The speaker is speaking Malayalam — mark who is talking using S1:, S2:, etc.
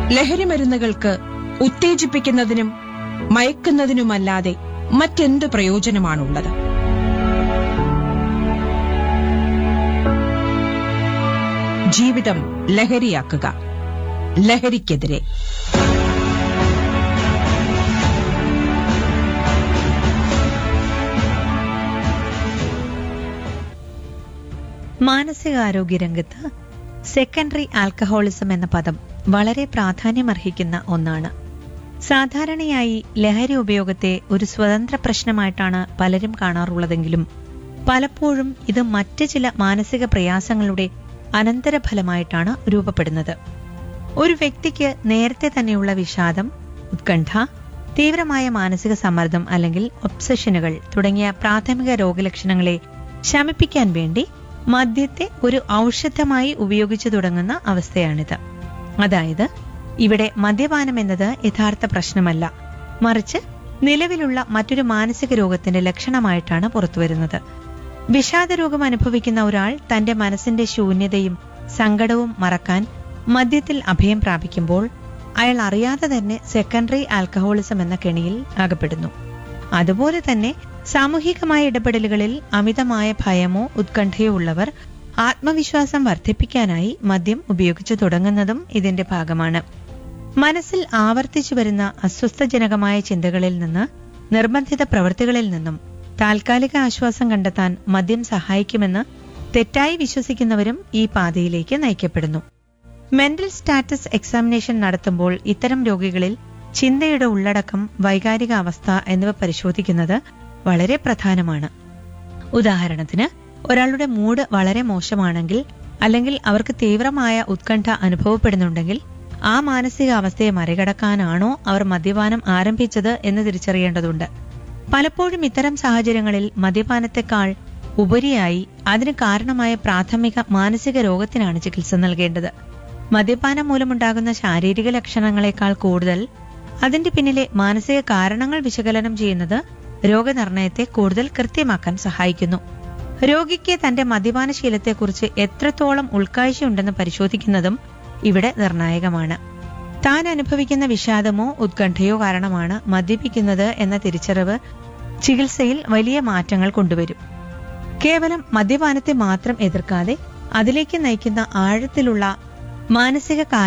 S1: ലഹരിമരുന്നുകൾക്ക് ഉത്തേജിപ്പിക്കുന്നതിനും മയക്കുന്നതിനുമല്ലാതെ മറ്റെന്ത് പ്രയോജനമാണുള്ളത് ജീവിതം ലഹരിയാക്കുക ലഹരിക്കെതിരെ
S2: മാനസികാരോഗ്യ രംഗത്ത് സെക്കൻഡറി ആൽക്കഹോളിസം എന്ന പദം വളരെ പ്രാധാന്യമർഹിക്കുന്ന ഒന്നാണ് സാധാരണയായി ലഹരി ഉപയോഗത്തെ ഒരു സ്വതന്ത്ര പ്രശ്നമായിട്ടാണ് പലരും കാണാറുള്ളതെങ്കിലും പലപ്പോഴും ഇത് മറ്റ് ചില മാനസിക പ്രയാസങ്ങളുടെ അനന്തരഫലമായിട്ടാണ് രൂപപ്പെടുന്നത് ഒരു വ്യക്തിക്ക് നേരത്തെ തന്നെയുള്ള വിഷാദം ഉത്കണ്ഠ തീവ്രമായ മാനസിക സമ്മർദ്ദം അല്ലെങ്കിൽ ഒബ്സഷനുകൾ തുടങ്ങിയ പ്രാഥമിക രോഗലക്ഷണങ്ങളെ ശമിപ്പിക്കാൻ വേണ്ടി മദ്യത്തെ ഒരു ഔഷധമായി ഉപയോഗിച്ചു തുടങ്ങുന്ന അവസ്ഥയാണിത് അതായത് ഇവിടെ മദ്യപാനം എന്നത് യഥാർത്ഥ പ്രശ്നമല്ല മറിച്ച് നിലവിലുള്ള മറ്റൊരു മാനസിക രോഗത്തിന്റെ ലക്ഷണമായിട്ടാണ് പുറത്തുവരുന്നത് വിഷാദ രോഗം അനുഭവിക്കുന്ന ഒരാൾ തന്റെ മനസ്സിന്റെ ശൂന്യതയും സങ്കടവും മറക്കാൻ മദ്യത്തിൽ അഭയം പ്രാപിക്കുമ്പോൾ അയാൾ അറിയാതെ തന്നെ സെക്കൻഡറി ആൽക്കഹോളിസം എന്ന കെണിയിൽ അകപ്പെടുന്നു അതുപോലെ തന്നെ സാമൂഹികമായ ഇടപെടലുകളിൽ അമിതമായ ഭയമോ ഉത്കണ്ഠയോ ഉള്ളവർ ആത്മവിശ്വാസം വർദ്ധിപ്പിക്കാനായി മദ്യം ഉപയോഗിച്ചു തുടങ്ങുന്നതും ഇതിന്റെ ഭാഗമാണ് മനസ്സിൽ ആവർത്തിച്ചു വരുന്ന അസ്വസ്ഥജനകമായ ചിന്തകളിൽ നിന്ന് നിർബന്ധിത പ്രവൃത്തികളിൽ നിന്നും താൽക്കാലിക ആശ്വാസം കണ്ടെത്താൻ മദ്യം സഹായിക്കുമെന്ന് തെറ്റായി വിശ്വസിക്കുന്നവരും ഈ പാതയിലേക്ക് നയിക്കപ്പെടുന്നു മെന്റൽ സ്റ്റാറ്റസ് എക്സാമിനേഷൻ നടത്തുമ്പോൾ ഇത്തരം രോഗികളിൽ ചിന്തയുടെ ഉള്ളടക്കം വൈകാരിക അവസ്ഥ എന്നിവ പരിശോധിക്കുന്നത് വളരെ പ്രധാനമാണ് ഉദാഹരണത്തിന് ഒരാളുടെ മൂഡ് വളരെ മോശമാണെങ്കിൽ അല്ലെങ്കിൽ അവർക്ക് തീവ്രമായ ഉത്കണ്ഠ അനുഭവപ്പെടുന്നുണ്ടെങ്കിൽ ആ മാനസികാവസ്ഥയെ മറികടക്കാനാണോ അവർ മദ്യപാനം ആരംഭിച്ചത് എന്ന് തിരിച്ചറിയേണ്ടതുണ്ട് പലപ്പോഴും ഇത്തരം സാഹചര്യങ്ങളിൽ മദ്യപാനത്തെക്കാൾ ഉപരിയായി അതിന് കാരണമായ പ്രാഥമിക മാനസിക രോഗത്തിനാണ് ചികിത്സ നൽകേണ്ടത് മദ്യപാനം മൂലമുണ്ടാകുന്ന ശാരീരിക ലക്ഷണങ്ങളെക്കാൾ കൂടുതൽ അതിന്റെ പിന്നിലെ മാനസിക കാരണങ്ങൾ വിശകലനം ചെയ്യുന്നത് രോഗനിർണയത്തെ കൂടുതൽ കൃത്യമാക്കാൻ സഹായിക്കുന്നു രോഗിക്ക് തന്റെ മദ്യപാന ശീലത്തെക്കുറിച്ച് എത്രത്തോളം ഉൾക്കാഴ്ചയുണ്ടെന്ന് പരിശോധിക്കുന്നതും ഇവിടെ നിർണായകമാണ് താൻ അനുഭവിക്കുന്ന വിഷാദമോ ഉത്കണ്ഠയോ കാരണമാണ് മദ്യപിക്കുന്നത് എന്ന തിരിച്ചറിവ് ചികിത്സയിൽ വലിയ മാറ്റങ്ങൾ കൊണ്ടുവരും കേവലം മദ്യപാനത്തെ മാത്രം എതിർക്കാതെ അതിലേക്ക് നയിക്കുന്ന ആഴത്തിലുള്ള മാനസിക